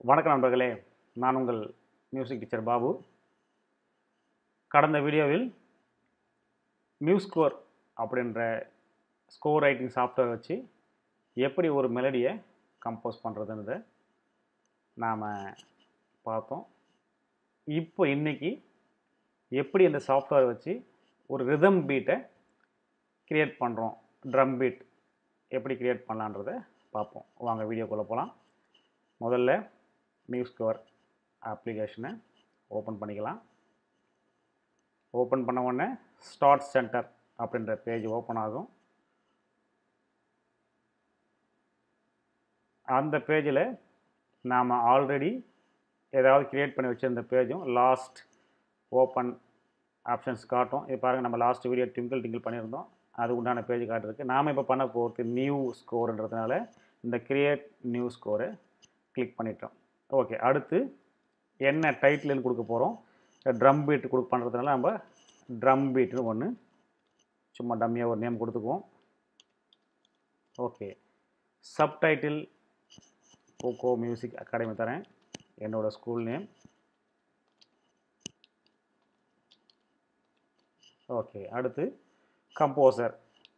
வணக்கம் நண்பர்களே நான் உங்கள் மியூசிக் டீச்சர் பாபு கடந்த வீடியோவில் மியூஸ்கோர் அப்படின்ற ஸ்கோர் ரைட்டிங் சாஃப்ட்வேர் வச்சு எப்படி ஒரு மெலடியை கம்போஸ் பண்ணுறதுன்றத நாம் பார்த்தோம் இப்போ இன்னைக்கு எப்படி அந்த சாஃப்ட்வேர் வச்சு ஒரு ரிதம் பீட்டை கிரியேட் பண்ணுறோம் ட்ரம் பீட் எப்படி கிரியேட் பண்ணலான்றதை பார்ப்போம் வாங்க வீடியோக்குள்ளே போகலாம் முதல்ல மியூஸ்கவர் அப்ளிகேஷனை ஓப்பன் பண்ணிக்கலாம் ஓப்பன் பண்ண உடனே ஸ்டார்ட் சென்டர் அப்படின்ற பேஜ் ஓப்பன் ஆகும் அந்த பேஜில் நாம் ஆல்ரெடி ஏதாவது க்ரியேட் பண்ணி வச்சுருந்த பேஜும் லாஸ்ட் ஓப்பன் ஆப்ஷன்ஸ் காட்டும் இது பாருங்கள் நம்ம லாஸ்ட் வீடியோ டிங்கிள் டிங்கிள் பண்ணியிருந்தோம் அது உண்டான பேஜ் காட்டுறதுக்கு நாம் இப்போ பண்ண போகிறது நியூ ஸ்கோருன்றதுனால இந்த கிரியேட் நியூ ஸ்கோரை கிளிக் பண்ணிட்டோம் ஓகே அடுத்து என்ன டைட்டில்னு கொடுக்க போகிறோம் ட்ரம் பீட் கொடுக்க பண்ணுறதுனால நம்ம ட்ரம் பீட்னு ஒன்று சும்மா டம்மியாக ஒரு நேம் கொடுத்துக்குவோம் okay subtitle Coco music academy தரேன் என்னோடய ஸ்கூல் நேம் ஓகே அடுத்து கம்போசர்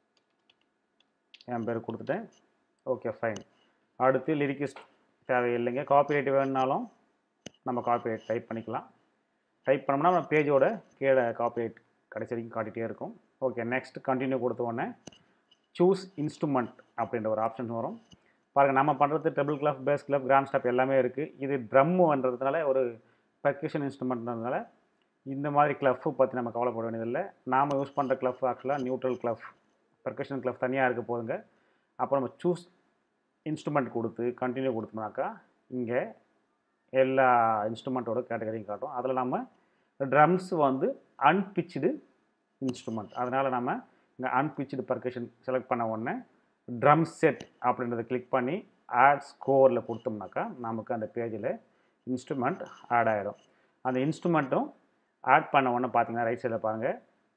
என் பேர் கொடுத்துட்டேன் ஓகே ஃபைன் அடுத்து லிரிக்கிஸ்ட் தேவையில்லைங்க காப்பிரைட் வேணுனாலும் நம்ம காப்பிரைட் டைப் பண்ணிக்கலாம் டைப் பண்ணோம்னா நம்ம பேஜோட கீழே காப்பிரைட் கடைசி வரைக்கும் காட்டிகிட்டே இருக்கும் ஓகே நெக்ஸ்ட் கண்டினியூ கொடுத்த உடனே சூஸ் இன்ஸ்ட்ருமெண்ட் அப்படின்ற ஒரு ஆப்ஷன் வரும் பாருங்கள் நம்ம பண்ணுறது triple clef bass clef grand staff எல்லாமே இருக்குது இது ட்ரம்முன்றதுனால ஒரு பெர்கஷன் இன்ஸ்ட்ருமெண்ட்ன்றதுனால இந்த மாதிரி கிளஃப்பு பற்றி நம்ம கவலைப்பட வேண்டியதில்லை நாம் யூஸ் பண்ணுற கிளஃப் ஆக்சுவலாக நியூட்ரல் கிளஃப் பெர்கஷன் கிளஃப் தனியாக இருக்க போதுங்க அப்போ நம்ம சூஸ் இன்ஸ்ட்ருமெண்ட் கொடுத்து கண்டினியூ கொடுத்தோம்னாக்கா இங்கே எல்லா இன்ஸ்ட்ருமெண்ட்டோட கேட்டகரியும் காட்டும் அதில் நம்ம ட்ரம்ஸ் வந்து அன்பிச்சுடு இன்ஸ்ட்ருமெண்ட் அதனால் நம்ம இங்கே அன்பிச்சுடு பர்கஷன் செலக்ட் பண்ண உடனே ட்ரம் செட் அப்படின்றத கிளிக் பண்ணி ஆட் ஸ்கோரில் கொடுத்தோம்னாக்கா நமக்கு அந்த பேஜில் இன்ஸ்ட்ருமெண்ட் ஆட் ஆகிடும் அந்த இன்ஸ்ட்ருமெண்ட்டும் ஆட் பண்ண உடனே பார்த்தீங்கன்னா ரைட் சைடில் பாருங்கள்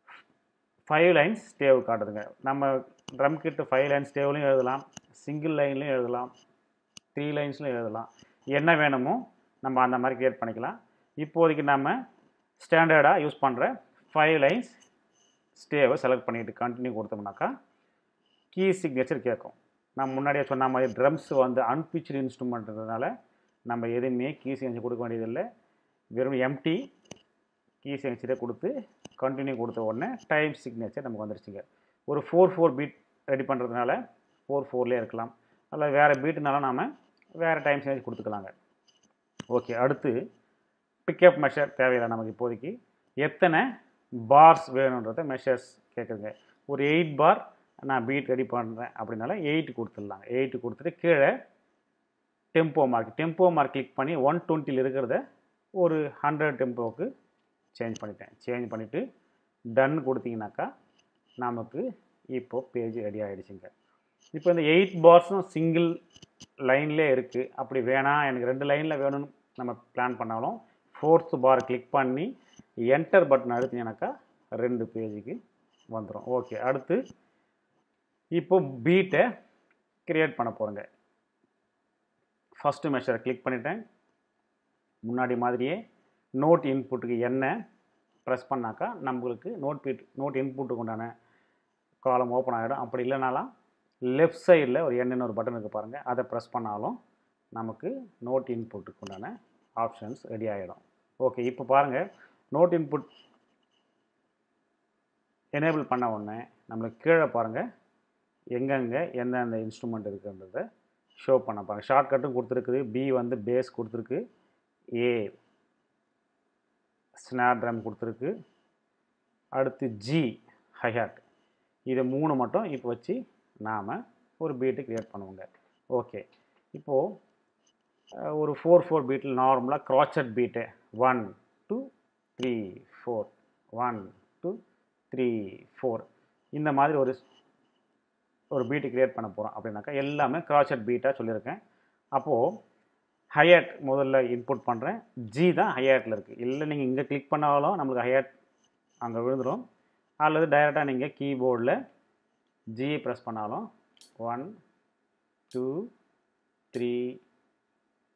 ஃபைவ் லைன்ஸ் ஸ்டேவ் காட்டுதுங்க நம்ம ட்ரம் கிட்ட ஃபைவ் லைன்ஸ் ஸ்டேவ்லையும் எழுதலாம் சிங்கிள் லைன்லையும் எழுதலாம் த்ரீ லைன்ஸ்லையும் எழுதலாம் என்ன வேணுமோ நம்ம அந்த மாதிரி கிரியேட் பண்ணிக்கலாம் இப்போதைக்கு நம்ம ஸ்டாண்டர்டாக யூஸ் பண்ணுற ஃபைவ் லைன்ஸ் ஸ்டேவை செலக்ட் பண்ணிவிட்டு கண்டினியூ கொடுத்தோம்னாக்கா கீ சிக்னேச்சர் கேட்கும் நான் முன்னாடியே சொன்ன மாதிரி ட்ரம்ஸ் வந்து அன்பிச்சுடு இன்ஸ்ட்ருமெண்ட்ன்றதுனால நம்ம எதுவுமே கீ சிக்னேச்சர் கொடுக்க வேண்டியதில்லை வெறும் எம்டி கீ சிக்னேச்சரே கொடுத்து கண்டினியூ கொடுத்த உடனே டைம் சிக்னேச்சர் நமக்கு வந்துருச்சுங்க ஒரு ஃபோர் ஃபோர் பீட் ரெடி பண்ணுறதுனால ஃபோர் ஃபோர்லேயே இருக்கலாம் அல்ல வேறு பீட்டுனாலும் நாம் வேறு டைம் சிக்னேச்சர் கொடுத்துக்கலாங்க ஓகே அடுத்து பிக்கப் மெஷர் தேவையில்லை நமக்கு இப்போதைக்கு எத்தனை பார்ஸ் வேணுன்றத மெஷர்ஸ் கேட்குதுங்க ஒரு எயிட் பார் நான் பீட் ரெடி பண்ணுறேன் அப்படின்னால எயிட் கொடுத்துடலாங்க எயிட்டு கொடுத்துட்டு கீழே tempo mark tempo mark click பண்ணி ஒன் டுவெண்ட்டியில் இருக்கிறத ஒரு ஹண்ட்ரட் டெம்போவுக்கு சேஞ்ச் பண்ணிட்டேன் சேஞ்ச் பண்ணிவிட்டு டன் கொடுத்தீங்கனாக்கா நமக்கு இப்போது பேஜ் ரெடி ஆகிடுச்சுங்க இப்போ இந்த எயிட் பார்ஸும் சிங்கிள் லைன்லேயே இருக்குது அப்படி வேணாம் எனக்கு ரெண்டு லைனில் வேணும்னு நம்ம பிளான் பண்ணாலும் ஃபோர்த் பார் கிளிக் பண்ணி என்டர் பட்டன் அழுத்திங்கனாக்கா ரெண்டு பேஜுக்கு வந்துடும் ஓகே அடுத்து இப்போ பீட்டை க்ரியேட் பண்ண போகிறேங்க ஃபஸ்ட்டு மெஷரை கிளிக் பண்ணிட்டேன் முன்னாடி மாதிரியே நோட் இன்புட்டுக்கு என்ன ப்ரெஸ் பண்ணாக்கா நம்மளுக்கு நோட் பீட் நோட் இன்புட்டுக்கு உண்டான காலம் ஓப்பன் ஆகிடும் அப்படி இல்லைனாலாம் லெஃப்ட் சைடில் ஒரு எண்ணெய்னு ஒரு பட்டன் இருக்குது பாருங்கள் அதை ப்ரெஸ் பண்ணாலும் நமக்கு நோட் இன்புட்டுக்கு உண்டான ஆப்ஷன்ஸ் ரெடி ஆகிடும் ஓகே இப்போ பாருங்கள் நோட் இன்புட் எனேபிள் பண்ண உடனே நம்மளுக்கு கீழே பாருங்கள் எங்கெங்கே எந்தெந்த இன்ஸ்ட்ருமெண்ட் இருக்குன்றதை ஷோ பண்ண பாருங்கள் ஷார்ட்கட்டும் கொடுத்துருக்குது பி வந்து பேஸ் கொடுத்துருக்கு ஏ ஸ்னார் ட்ரம் கொடுத்துருக்கு அடுத்து ஜி ஹைஹாட் இது மூணு மட்டும் இப்போ வச்சு நாம் ஒரு பீட்டு க்ரியேட் பண்ணுவோங்க ஓகே இப்போது ஒரு ஃபோர் ஃபோர் பீட்டில் நார்மலாக crotchet beat one two three four one two three four இந்த மாதிரி ஒரு ஒரு பீட்டு க்ரியேட் பண்ண போகிறோம் அப்படின்னாக்கா எல்லாமே க்ராச்சட் பீட்டாக சொல்லியிருக்கேன் அப்போது ஹையட் முதல்ல இன்புட் பண்ணுறேன் ஜி தான் ஹையட்டில் இருக்குது இல்லை நீங்கள் இங்கே கிளிக் பண்ணாலும் நம்மளுக்கு ஹையட் அங்கே விழுந்துடும் அல்லது டைரெக்டாக நீங்கள் கீபோர்டில் ஜி ப்ரெஸ் பண்ணாலும் ஒன் டூ த்ரீ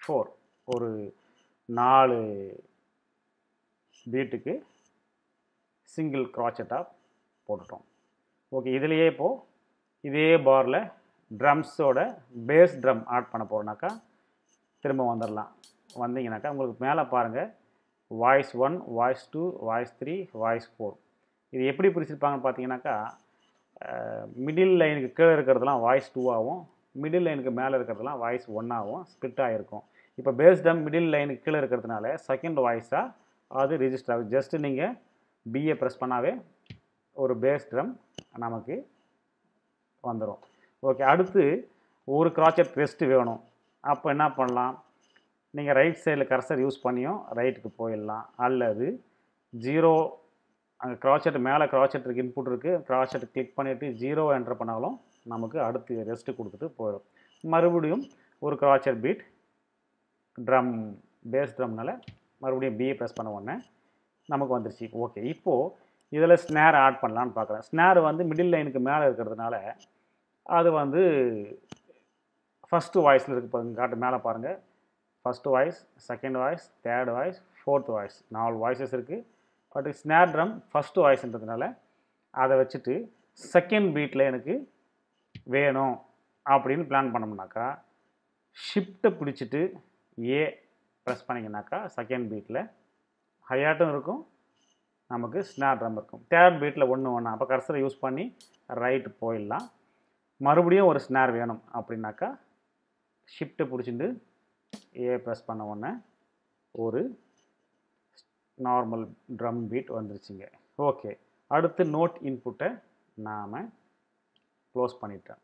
ஃபோர் ஒரு நாலு பீட்டுக்கு சிங்கிள் க்ராச்சட்டாக போட்டுட்டோம் ஓகே இதுலேயே இப்போது இதே பாரில் ட்ரம்ஸோட பேஸ் ட்ரம் ஆட் பண்ண போகிறோம்னாக்கா திரும்ப வந்துடலாம் வந்தீங்கன்னாக்கா உங்களுக்கு மேலே பாருங்கள் voice one voice two voice three voice four இது எப்படி பிரிச்சிருப்பாங்கன்னு பார்த்தீங்கன்னாக்கா மிடில் லைனுக்கு கீழே இருக்கிறதுலாம் வாய்ஸ் டூவாகவும் மிடில் லைனுக்கு மேலே இருக்கிறதுலாம் வாய்ஸ் ஒன்னாகவும் ஸ்ப்ளிட் ஆகிருக்கும் இப்போ பேஸ் ட்ரம் மிடில் லைனுக்கு கீழே இருக்கிறதுனால செகண்ட் வாய்ஸாக அது ரிஜிஸ்டர் ஆகும் ஜஸ்ட்டு நீங்கள் பிஏ ப்ரெஸ் பண்ணாவே ஒரு பேஸ் ட்ரம் நமக்கு வந்துடும் ஓகே அடுத்து ஒரு கிராச்சட் ரெஸ்ட்டு வேணும் அப்போ என்ன பண்ணலாம் நீங்கள் ரைட் சைடில் கர்சர் யூஸ் பண்ணியும் ரைட்டுக்கு போயிடலாம் அல்லது ஜீரோ அங்கே கிராச்சட் மேலே கிராச்சட் இருக்கு இன்புட் இருக்குது கிராச்சட் கிளிக் பண்ணிவிட்டு ஜீரோ என்டர் பண்ணாலும் நமக்கு அடுத்து ரெஸ்ட்டு கொடுத்துட்டு போயிடும் மறுபடியும் ஒரு கிராச்சட் பீட் ட்ரம் பேஸ் ட்ரம்னால மறுபடியும் பிஏ ப்ரெஸ் பண்ண உடனே நமக்கு வந்துருச்சு ஓகே இப்போது இதில் ஸ்னேர் ஆட் பண்ணலான்னு பார்க்குறேன் ஸ்னேர் வந்து மிடில் லைனுக்கு மேலே இருக்கிறதுனால அது வந்து ஃபஸ்ட்டு வாய்ஸில் இருக்கு பாருங்க காட்டு மேலே பாருங்கள் first voice second voice third voice fourth voice நாலு வாய்ஸஸ் இருக்குது பட் ஸ்னேர் ட்ரம் ஃபஸ்ட்டு வாய்ஸ்ன்றதுனால அதை வச்சுட்டு செகண்ட் பீட்டில் எனக்கு வேணும் அப்படின்னு பிளான் பண்ணோம்னாக்கா ஷிஃப்ட்டை பிடிச்சிட்டு ஏ ப்ரெஸ் பண்ணிங்கனாக்கா செகண்ட் பீட்டில் ஹையாட்டும் இருக்கும் நமக்கு ஸ்னார் ட்ரம் இருக்கும் தேர்ட் பீட்டில் ஒன்று ஒன்று அப்போ கர்சரை யூஸ் பண்ணி ரைட்டு போயிடலாம் மறுபடியும் ஒரு ஸ்னார் வேணும் அப்படின்னாக்கா ஷிஃப்ட்டை பிடிச்சிட்டு ஏ ப்ரெஸ் பண்ண உடனே ஒரு நார்மல் ட்ரம் பீட் வந்துருச்சுங்க ஓகே அடுத்து நோட் இன்புட்டை நாம் க்ளோஸ் பண்ணிட்டேன்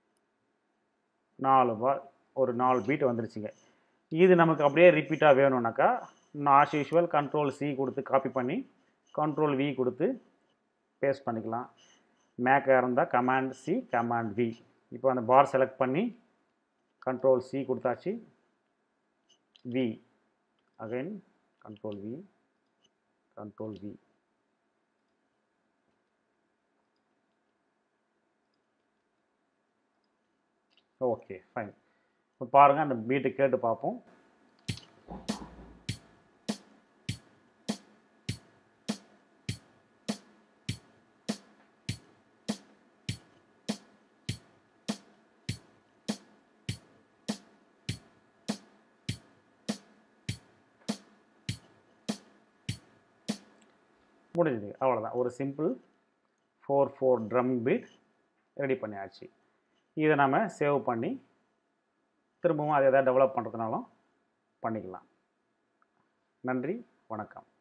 நாலு பார் ஒரு நாலு பீட் வந்துருச்சுங்க இது நமக்கு அப்படியே ரிப்பீட்டாக வேணும்னாக்கா ஆஸ் யூஷுவல் கண்ட்ரோல் சி கொடுத்து காப்பி பண்ணி கண்ட்ரோல் வி கொடுத்து பேஸ்ட் பண்ணிக்கலாம் மேக்காக இருந்தால் கமாண்ட் சி கமாண்ட் வி இப்போ அந்த பார் செலக்ட் பண்ணி கண்ட்ரோல் சி கொடுத்தாச்சு V again control V control V okay fine இப்போ பாருங்கள் அந்த பீட்டை கேட்டு பார்ப்போம் முடிஞ்சுது அவ்வளோதான் ஒரு simple four four drum beat ready பண்ணியாச்சு இதை நம்ம சேவ் பண்ணி திரும்பவும் அதை எதாவது டெவலப் பண்ணுறதுனாலும் பண்ணிக்கலாம் நன்றி வணக்கம்